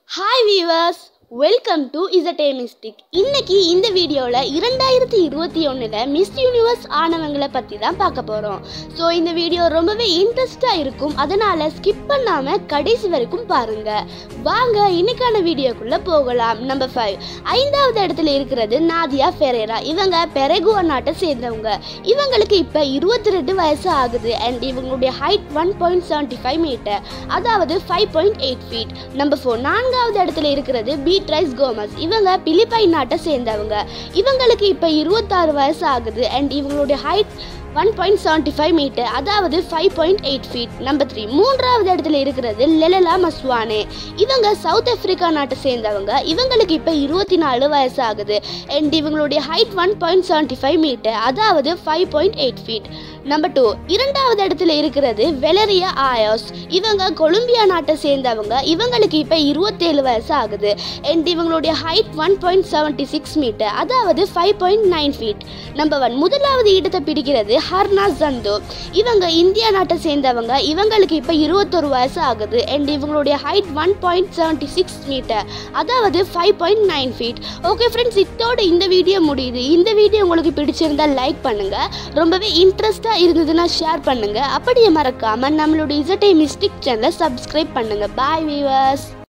hi viewers welcome to இசட்டே mystic இன்னைக்கு இந்த வீடியோவில் இரண்டாயிரத்தி இருபத்தி ஒன்றில் மிஸ் யூனிவர்ஸ் ஆனவங்களை பற்றி தான் பார்க்க போகிறோம் ஸோ இந்த வீடியோ ரொம்பவே இன்ட்ரெஸ்டாக இருக்கும் அதனால் ஸ்கிப் பண்ணாமல் கடைசி வரைக்கும் பாருங்கள் வாங்க இன்னைக்கான வீடியோக்குள்ளே போகலாம் நம்பர் ஃபைவ் ஐந்தாவது இடத்துல இருக்கிறது நாதியா ஃபெரேரா இவங்க பெரகுவா நாட்டை சேர்ந்தவங்க இவங்களுக்கு இப்போ இருபத்தி ரெண்டு வயசு ஆகுது அண்ட் இவங்களுடைய height one point seventy five metre அதாவது five point eight feet number four நான்காவது இடத்துல இருக்கிறது பீட்ரைஸ் கோமஸ் இவங்க பிலிப்பைன் நாட்டை சேர்ந்தவங்க இவங்களுக்கு இப்போ இருபத்தாறு வயசு ஆகுது அண்ட் இவங்களுடைய height one point seventy five metre அதாவது five point eight feet number three மூன்றாவது இடத்துல இருக்கிறது லெலலா மஸ்வானே இவங்க சவுத் ஆப்பிரிக்கா நாட்டை சேர்ந்தவங்க இவங்களுக்கு இப்போ இருபத்தி நாலு வயசு ஆகுது அண்ட் இவங்களுடைய height one point seventy five metre அதாவது five point eight feet number two இரண்டாவது இடத்துல இருக்கிறது வெலரியா ஆயோஸ் இவங்க கொலம்பியா நாட்டை சேர்ந்தவங்க இவங்களுக்கு இப்போ இருபத்தேழு வயசு ஆகுது அண்ட் இவங்களுடைய height one point seventy six metre அதாவது five point nine feet number one முதலாவது இடத்தை பிடிக்கிறது ஹர்னா ஜந்தோ இவங்க இந்தியா நாட்டை சேர்ந்தவங்க இவங்களுக்கு இப்போ இருபத்தொரு வயசு ஆகுது அண்ட் இவங்களுடைய height one point seventy six metre அதாவது five point nine feet okay friends இதோட இந்த வீடியோ முடியுது இந்த வீடியோ உங்களுக்கு பிடிச்சிருந்தா லைக் பண்ணுங்க ரொம்பவே இன்ட்ரெஸ்டாக இருந்ததுன்னா ஷேர் பண்ணுங்க அப்படியே மறக்காம நம்மளுடைய இசட்டை மிஸ்டிக் சேனலை சப்ஸ்கிரைப் பண்ணுங்க பாய் வீவர்ஸ்